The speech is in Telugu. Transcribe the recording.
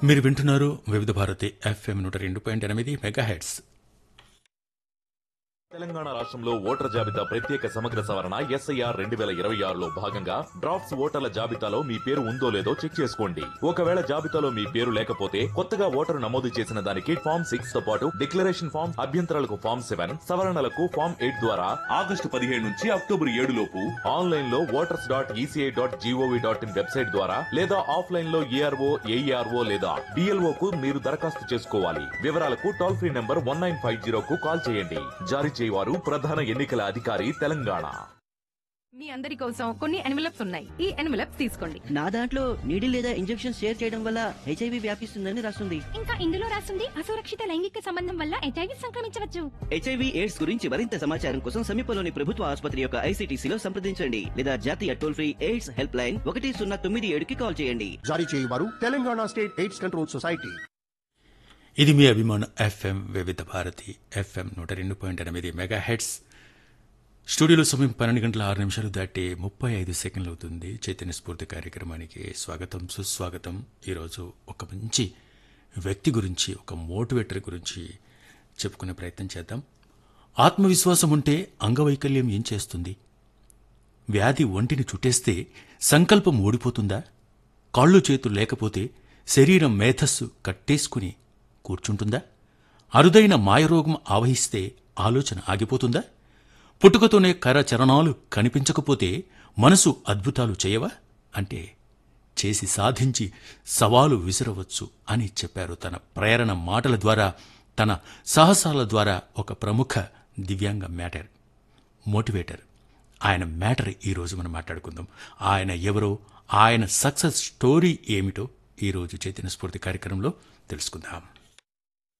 మీరు వింటున్నారు వివిధ భారతి ఎఫ్ఎం నూట రెండు పాయింట్ ఎనిమిది మెగా హెడ్స్ తెలంగాణ రాష్ట్రంలో ఓటర్ జాబితా ప్రత్యేక సమగ్ర సవరణ ఎస్ఐఆర్ రెండు వేల ఇరవై ఆరులో భాగంగా డ్రాఫ్ట్స్ ఓటర్ల జాబితాలో మీ పేరు ఉందో లేదో చెక్ చేసుకోండి ఒకవేళ జాబితాలో మీ పేరు లేకపోతే కొత్తగా ఓటరు నమోదు చేసిన దానికి ఫామ్ సిక్స్ తో పాటు డిక్లరేషన్ ఫామ్ అభ్యంతరాలకు ఫామ్ సెవెన్ సవరణలకు ఫామ్ ఎయిట్ ద్వారా ఆగస్టు పదిహేడు నుంచి అక్టోబర్ ఏడు లోపు ఆన్లైన్ లో voters dot ECI dot GOV dot in website ద్వారా లేదా ఆఫ్లైన్ లో ఏఆర్ఓ ఏఈఆర్ఓ లేదా డిఎల్ఓ కు మీరు దరఖాస్తు చేసుకోవాలి వివరాలకు toll free number one nine five zero కు కాల్ చేయండి జారీ చేయవారు ప్రధాన ఎన్నికల అధికారి తెలంగాణ మీ అందరి కోసం కొన్ని ఎన్వలప్స్ ఉన్నాయి ఈ ఎన్వలప్స్ తీసుకోండి నా దాంట్లో నీడిల్ లేదా ఇంజెక్షన్ షేర్ చేయడం వల్ల హెచ్ఐవి వ్యాపిస్తుందని రాస్తుంది ఇంకా ఇందులో రాస్తుంది అసురక్షిత లైంగిక సంబంధం వల్ల హెచ్ఐవి సంక్రమించవచ్చు హెచ్ఐవి ఎయిడ్స్ గురించి మరింత సమాచారం కోసం సమీపంలోని ప్రభుత్వ ఆసుపత్రి యొక్క ఐసీటీసీలో సంప్రదించండి లేదా జాతీయ toll free AIDS helpline ఒకటి సున్నా తొమ్మిది ఏడుకి కాల్ చేయండి జారీ చేయువారు Telangana state AIDS control society ఇది మీ అభిమాన ఎఫ్ఎం వివిధ భారతి ఎఫ్ఎం నూట రెండు పాయింట్ ఎనిమిది మెగా హెడ్స్ స్టూడియోలో సమయం పన్నెండు గంటల ఆరు నిమిషాలు దాటి ముప్పై ఐదు సెకండ్లు అవుతుంది చైతన్య స్ఫూర్తి కార్యక్రమానికి స్వాగతం సుస్వాగతం ఈరోజు ఒక మంచి వ్యక్తి గురించి ఒక మోటివేటర్ గురించి చెప్పుకునే ప్రయత్నం చేద్దాం ఆత్మవిశ్వాసం ఉంటే అంగవైకల్యం ఏం చేస్తుంది వ్యాధి ఒంటిని చుట్టేస్తే సంకల్పం ఓడిపోతుందా కాళ్ళు చేతులు లేకపోతే శరీరం మేధస్సు కట్టేసుకుని కూర్చుంటుందా అరుదైన మాయరోగం ఆవహిస్తే ఆలోచన ఆగిపోతుందా పుట్టుకతోనే కర చరణాలు కనిపించకపోతే మనసు అద్భుతాలు చేయవా అంటే చేసి సాధించి సవాలు విసిరవచ్చు అని చెప్పారు తన ప్రేరణ మాటల ద్వారా తన సాహసాల ద్వారా ఒక ప్రముఖ దివ్యాంగ మ్యాటర్ మోటివేటర్ ఆయన మ్యాటర్ ఈరోజు మనం మాట్లాడుకుందాం ఆయన ఎవరో ఆయన సక్సెస్ స్టోరీ ఏమిటో ఈరోజు చైతన్య స్ఫూర్తి కార్యక్రమంలో తెలుసుకుందాం